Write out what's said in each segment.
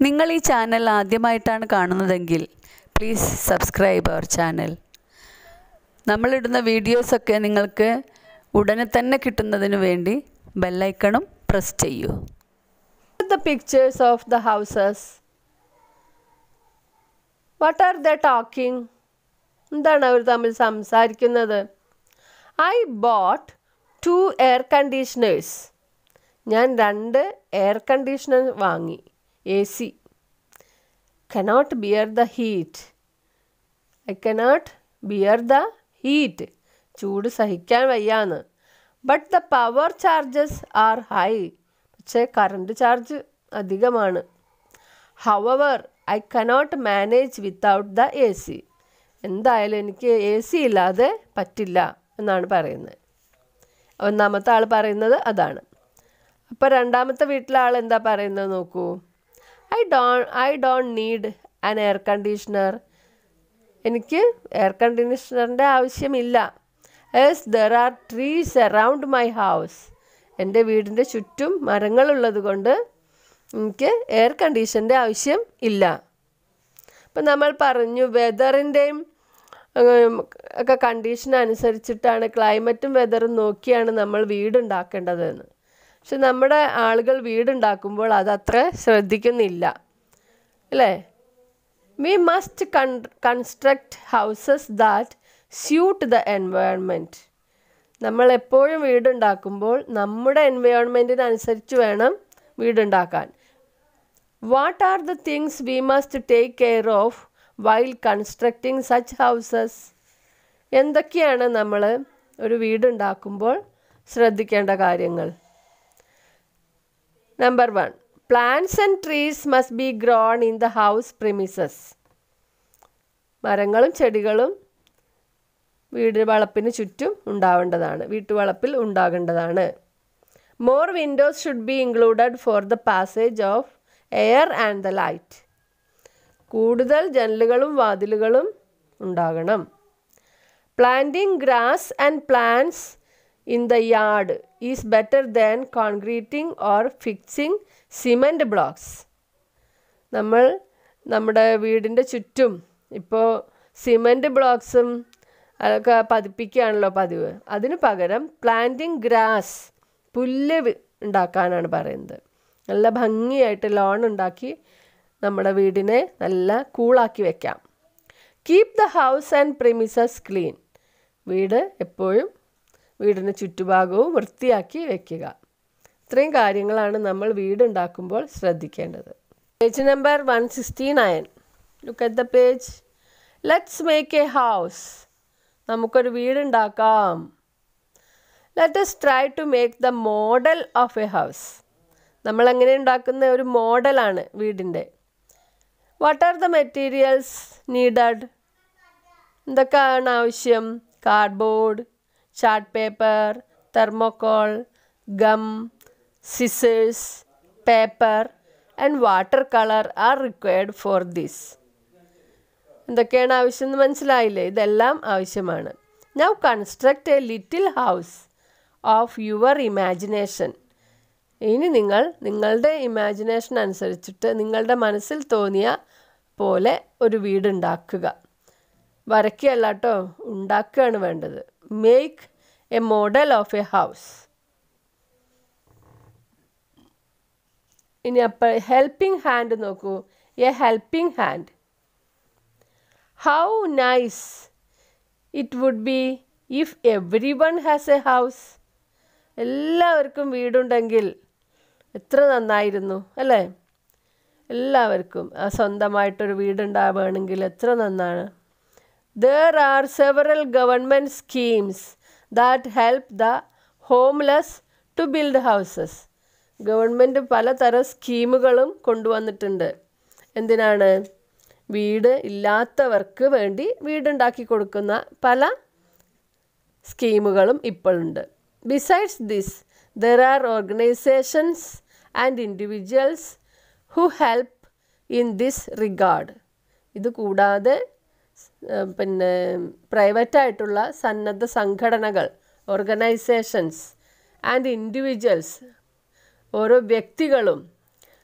നിങ്ങൾ ഈ ചാനൽ ആദ്യമായിട്ടാണ് കാണുന്നതെങ്കിൽ പ്ലീസ് സബ്സ്ക്രൈബ് അവർ ചാനൽ നമ്മളിടുന്ന വീഡിയോസൊക്കെ നിങ്ങൾക്ക് ഉടനെ തന്നെ കിട്ടുന്നതിന് വേണ്ടി ബെല്ലൈക്കണും പ്രസ് ചെയ്യൂ the pictures of the houses. What are they talking? എന്താണ് അവർ തമ്മിൽ സംസാരിക്കുന്നത് I bought two air conditioners ഞാൻ രണ്ട് എയർ കണ്ടീഷണർ വാങ്ങി A C cannot bear the heat I cannot bear the heat ചൂട് സഹിക്കാൻ വയ്യാന്ന് but the power charges are high പക്ഷേ കറണ്ട് ചാർജ് അധികമാണ് however I cannot manage without the A C എന്തായാലും എനിക്ക് എ സി ഇല്ലാതെ പറ്റില്ല എന്നാണ് പറയുന്നത് ഒന്നാമത്തെ ആൾ പറയുന്നത് അതാണ് അപ്പോൾ രണ്ടാമത്തെ വീട്ടിലെ ആൾ എന്താ പറയുന്നത് നോക്കൂ I do I don't need an air conditioner എനിക്ക് എയർ കണ്ടീഷണറിൻ്റെ ആവശ്യമില്ല yes there are trees around my house എൻ്റെ വീടിൻ്റെ ചുറ്റും മരങ്ങളുള്ളത് കൊണ്ട് എനിക്ക് എയർ കണ്ടീഷൻ്റെ ആവശ്യം ഇല്ല അപ്പം നമ്മൾ പറഞ്ഞു വെതറിൻ്റെയും ഒക്കെ കണ്ടീഷൻ അനുസരിച്ചിട്ടാണ് ക്ലൈമറ്റും വെതറും നോക്കിയാണ് നമ്മൾ വീടുണ്ടാക്കേണ്ടതെന്ന് പക്ഷെ നമ്മുടെ ആളുകൾ വീടുണ്ടാക്കുമ്പോൾ അതത്ര ശ്രദ്ധിക്കുന്നില്ല അല്ലേ we must con construct houses that suit the environment നമ്മൾ എപ്പോഴും വീടുണ്ടാക്കുമ്പോൾ നമ്മുടെ എൻവയോൺമെൻറ്റിനനുസരിച്ച് വേണം വീടുണ്ടാക്കാൻ what are the things we must take care of while constructing such houses എന്തൊക്കെയാണ് നമ്മൾ ഒരു വീടുണ്ടാക്കുമ്പോൾ ശ്രദ്ധിക്കേണ്ട കാര്യങ്ങൾ number one plants and trees must be grown in the house premises മരങ്ങളും ചെടികളും വീട് വളപ്പിന് ചുറ്റും ഉണ്ടാവേണ്ടതാണ് വീട്ടുവളപ്പിൽ ഉണ്ടാകേണ്ടതാണ് more windows should be included for the passage of air and the light കൂടുതൽ ജനലുകളും വാതിലുകളും ഉണ്ടാകണം planting grass and plants in the yard is better than concreting or fixing cement blocks നമ്മൾ നമ്മുടെ വീടിൻ്റെ ചുറ്റും ഇപ്പോൾ സിമൻറ്റ് ബ്ലോക്സും അതൊക്കെ പതിപ്പിക്കുകയാണല്ലോ പതിവ് അതിന് പകരം പ്ലാന്റിംഗ് ഗ്രാസ് പുല്ല് ഉണ്ടാക്കാനാണ് പറയുന്നത് നല്ല ഭംഗിയായിട്ട് ലോൺ ഉണ്ടാക്കി നമ്മുടെ വീടിനെ നല്ല കൂളാക്കി വെക്കാം keep the house and premises clean വീട് എപ്പോഴും വീടിന് ചുറ്റുഭാഗവും വൃത്തിയാക്കി വെക്കുക ഇത്രയും കാര്യങ്ങളാണ് നമ്മൾ വീടുണ്ടാക്കുമ്പോൾ ശ്രദ്ധിക്കേണ്ടത് page number one sixty nine look at the page let's make a house നമുക്കൊരു വീടുണ്ടാക്കാം let's try to make the model of a house നമ്മൾ എങ്ങനെ ഉണ്ടാക്കുന്ന ഒരു മോഡലാണ് വീടിൻ്റെ what are the materials needed എന്തൊക്കെയാണ് ആവശ്യം cardboard chart paper thermocol gum scissors paper and water colour are required for this എന്തൊക്കെയാണ് ആവശ്യം എന്ന് മനസ്സിലായില്ലേ ഇതെല്ലാം ആവശ്യമാണ് now construct a little house of your imagination ഇനി നിങ്ങൾ നിങ്ങളുടെ ഇമാജിനേഷൻ അനുസരിച്ചിട്ട് നിങ്ങളുടെ മനസ്സിൽ തോന്നിയ പോലെ ഒരു വീടുണ്ടാക്കുക വരയ്ക്കുകയല്ല കേട്ടോ ഉണ്ടാക്കുകയാണ് വേണ്ടത് make a model of a house ഇനി അപ്പോൾ ഹെൽപ്പിംഗ് ഹാൻഡ് നോക്കൂ a helping hand how nice it would be if everyone has a house എല്ലാവർക്കും വീടുണ്ടെങ്കിൽ എത്ര നന്നായിരുന്നു അല്ലേ എല്ലാവർക്കും ആ സ്വന്തമായിട്ടൊരു വീടുണ്ടാവുകയാണെങ്കിൽ എത്ര നന്നാണ് there are several government schemes that help the homeless to build houses government പലതരം സ്കീമുകളും കൊണ്ടുവന്നിട്ടുണ്ട് എന്തിനാണ് വീട് ഇല്ലാത്തവർക്ക് വേണ്ടി വീടുണ്ടാക്കി കൊടുക്കുന്ന പല സ്കീമുകളും ഇപ്പോഴുണ്ട് besides this there are organisations and individuals who help in this regard ഇത് കൂടാതെ പിന്നെ പ്രൈവറ്റായിട്ടുള്ള സന്നദ്ധ സംഘടനകൾ ഓർഗനൈസേഷൻസ് ആൻഡ് ഇൻഡിവിജ്വൽസ് ഓരോ വ്യക്തികളും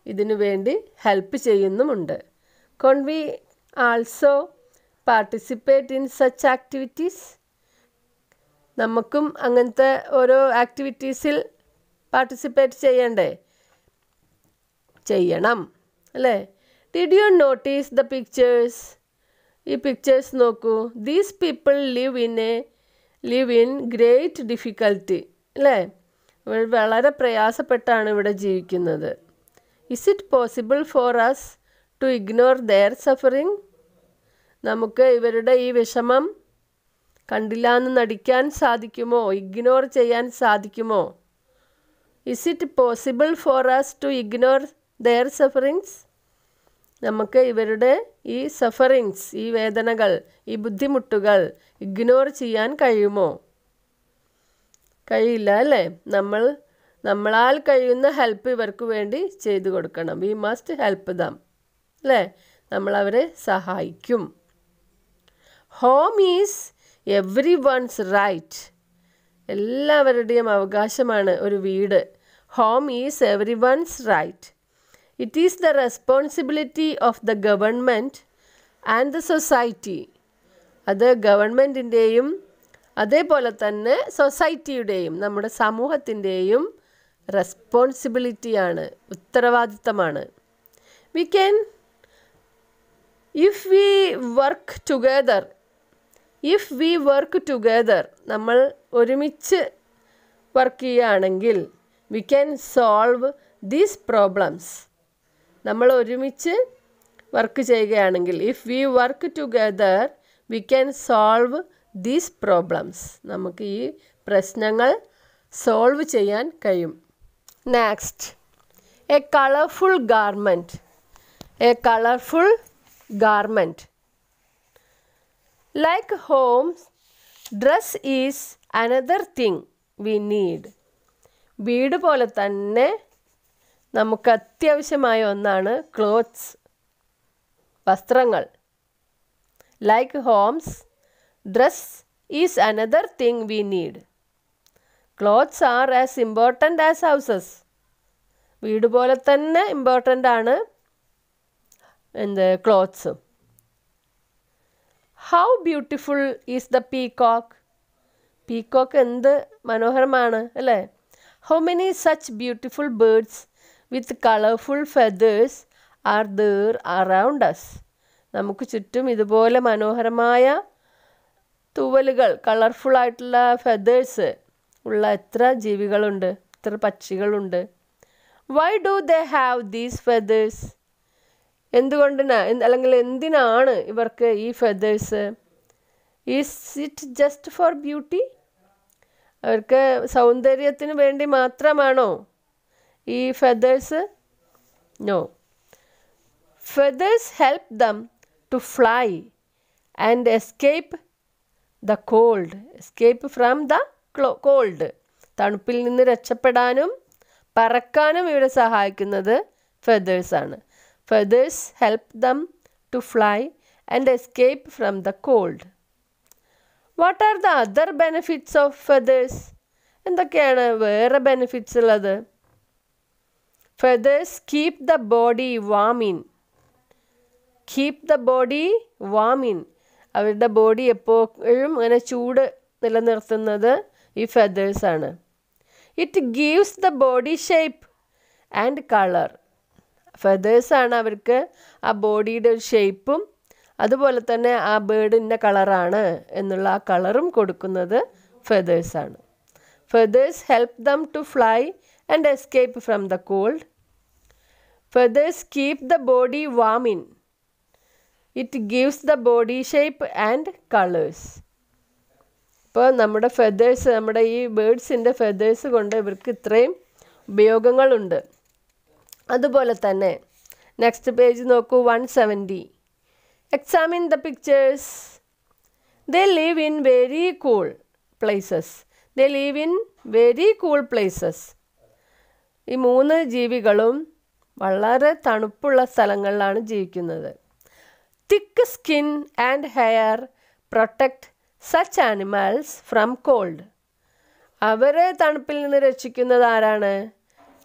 ഇതിനു വേണ്ടി ഹെൽപ്പ് ചെയ്യുന്നുമുണ്ട് con we also participate in such activities നമുക്കും അങ്ങനത്തെ ഓരോ ആക്ടിവിറ്റീസിൽ പാർട്ടിസിപ്പേറ്റ് ചെയ്യണ്ടേ ചെയ്യണം അല്ലേ did you notice the pictures ഈ പിക്ചേഴ്സ് നോക്കൂ these people live in a live in great difficulty അല്ലേ ഇവർ വളരെ പ്രയാസപ്പെട്ടാണ് ഇവിടെ ജീവിക്കുന്നത് is it possible for us to ignore their suffering നമുക്ക് ഇവരുടെ ഈ വിഷമം കണ്ടില്ല എന്ന് നടിക്കാൻ സാധിക്കുമോ ഇഗ്നോർ ചെയ്യാൻ സാധിക്കുമോ is it possible for us to ignore their sufferings നമുക്ക് ഇവരുടെ ഈ സഫറിങ്സ് ഈ വേദനകൾ ഈ ബുദ്ധിമുട്ടുകൾ ഇഗ്നോർ ചെയ്യാൻ കഴിയുമോ കഴിയില്ല അല്ലേ നമ്മൾ നമ്മളാൽ കഴിയുന്ന ഹെൽപ്പ് ഇവർക്ക് വേണ്ടി ചെയ്തു കൊടുക്കണം വി മസ്റ്റ് ഹെൽപ്പ് ദം അല്ലേ നമ്മൾ അവരെ സഹായിക്കും home is everyone's right എല്ലാവരുടെയും അവകാശമാണ് ഒരു വീട് home is everyone's right it is the responsibility of the government and the society അത് ഗവൺമെൻറ്റിൻ്റെയും അതേപോലെ തന്നെ സൊസൈറ്റിയുടെയും നമ്മുടെ സമൂഹത്തിൻ്റെയും റെസ്പോൺസിബിലിറ്റിയാണ് ഉത്തരവാദിത്തമാണ് we can if we work together if we work together നമ്മൾ ഒരുമിച്ച് വർക്ക് ചെയ്യുകയാണെങ്കിൽ we can solve these problems നമ്മൾ ഒരുമിച്ച് വർക്ക് ചെയ്യുകയാണെങ്കിൽ if we work together we can solve these problems നമുക്ക് ഈ പ്രശ്നങ്ങൾ സോൾവ് ചെയ്യാൻ കഴിയും next a colourful garment a colourful garment like homes dress is another thing we need വീട് പോലെ തന്നെ നമുക്ക് അത്യാവശ്യമായ ഒന്നാണ് ക്ലോത്ത്സ് വസ്ത്രങ്ങൾ like homes dress is another thing we need clothes are as important as houses വീട് പോലെ തന്നെ ഇമ്പോർട്ടൻ്റ് ആണ് എന്ത് ക്ലോത്ത്സും how beautiful is the peacock peacock എന്ത് മനോഹരമാണ് അല്ലേ how many such beautiful birds with colourful feathers are there around us നമുക്ക് ചുറ്റും ഇതുപോലെ മനോഹരമായ തൂവലുകൾ കളർഫുൾ ആയിട്ടുള്ള ഫെദേഴ്സ് ഉള്ള എത്ര ജീവികളുണ്ട് എത്ര പക്ഷികളുണ്ട് why do they have these feathers എന്തുകൊണ്ടിനാ അല്ലെങ്കിൽ എന്തിനാണ് ഇവർക്ക് ഈ feathers is it just for beauty അവർക്ക് സൗന്ദര്യത്തിന് വേണ്ടി മാത്രമാണോ ഈ feathers no feathers help them to fly and escape the cold escape from the ക്ലോ കോൾഡ് തണുപ്പിൽ നിന്ന് രക്ഷപ്പെടാനും പറക്കാനും ഇവിടെ സഹായിക്കുന്നത് ഫെദേഴ്സാണ് feathers help them to fly and escape from the cold what are the other benefits of feathers എന്തൊക്കെയാണ് വേറെ ബെനിഫിറ്റ്സ് ഉള്ളത് feathers keep the body warm keep the body warm അവരുടെ ബോഡി എപ്പോഴും അങ്ങനെ ചൂട് നിലനിർത്തുന്നത് ഈ ഫെദേഴ്സാണ് it gives the body shape and colour ഫെദേഴ്സാണ് അവർക്ക് ആ ബോഡിയുടെ ഒരു ഷേപ്പും അതുപോലെ തന്നെ ആ ബേർഡിൻ്റെ കളറാണ് എന്നുള്ള ആ കളറും കൊടുക്കുന്നത് ഫെദേഴ്സാണ് feathers help them to fly and escape from the cold feathers keep the body warm it gives the body shape and colours ഇപ്പോൾ നമ്മുടെ ഫെദേഴ്സ് നമ്മുടെ ഈ ബേഡ്സിൻ്റെ ഫെദേഴ്സ് കൊണ്ട് ഇവർക്ക് ഇത്രയും ഉപയോഗങ്ങളുണ്ട് അതുപോലെ തന്നെ നെക്സ്റ്റ് പേജ് നോക്കൂ one seventy examine the pictures they live in very cool places they live in very cool places ഈ മൂന്ന് ജീവികളും വളരെ തണുപ്പുള്ള സ്ഥലങ്ങളിലാണ് ജീവിക്കുന്നത് thick skin and hair protect such animals from cold അവരെ തണുപ്പിൽ നിന്ന് രക്ഷിക്കുന്നത് ആരാണ്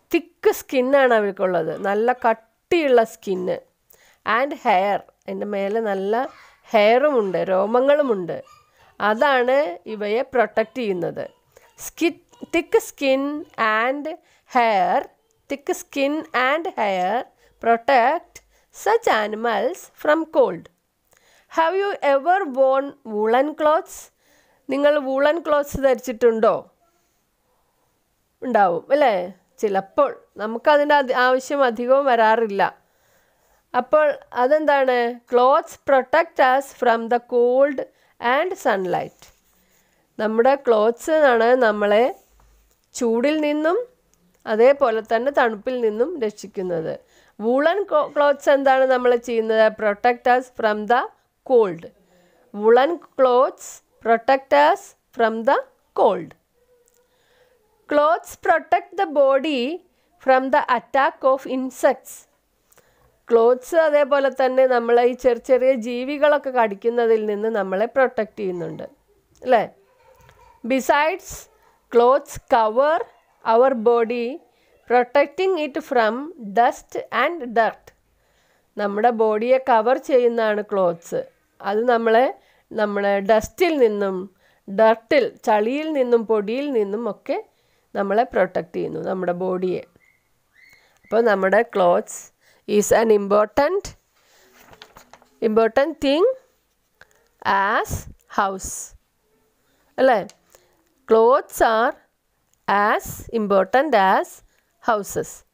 തിക്ക് സ്കിന്നാണ് അവർക്കുള്ളത് നല്ല കട്ടിയുള്ള സ്കിന്ന് ആൻഡ് ഹെയർ അതിൻ്റെ മേലെ നല്ല ഹെയറുമുണ്ട് രോമങ്ങളുമുണ്ട് അതാണ് ഇവയെ പ്രൊട്ടക്റ്റ് ചെയ്യുന്നത് സ്കി thick skin and hair thick skin and hair protect such animals from cold have you ever worn woollen clothes നിങ്ങൾ വൂളൻ ക്ലോത്ത്സ് ധരിച്ചിട്ടുണ്ടോ ഉണ്ടാവും അല്ലേ ചിലപ്പോൾ നമുക്കതിൻ്റെ അധി- ആവശ്യം അധികവും വരാറില്ല അപ്പോൾ അതെന്താണ് clothes protect us from the cold and sunlight നമ്മുടെ ക്ലോത്ത്സ് ആണ് നമ്മളെ ചൂടിൽ നിന്നും അതേപോലെ തന്നെ തണുപ്പിൽ നിന്നും രക്ഷിക്കുന്നത് വൂളൻ ക്ലോത്ത്സ് എന്താണ് നമ്മൾ ചെയ്യുന്നത് protect us from the cold woollen clothes protect us from the cold clothes protect the body from the attack of insects clothes അതേപോലെ തന്നെ നമ്മളെ ഈ ചെറിയ ചെറിയ ജീവികളൊക്കെ കടിക്കുന്നതിൽ നിന്ന് നമ്മളെ പ്രൊട്ടക്റ്റ് ചെയ്യുന്നുണ്ട് അല്ലേ besides clothes cover our body protecting it from dust and dirt നമ്മുടെ ബോഡിയെ കവർ ചെയ്യുന്നതാണ് ക്ലോത്ത്സ് അത് നമ്മളെ നമ്മളെ ഡസ്റ്റിൽ നിന്നും ഡർട്ടിൽ ചളിയിൽ നിന്നും പൊടിയിൽ നിന്നും ഒക്കെ നമ്മളെ പ്രൊട്ടക്റ്റ് ചെയ്യുന്നു നമ്മുടെ ബോഡിയെ അപ്പോൾ നമ്മുടെ clothes is an important important thing as house അല്ലേ clothes are as important as houses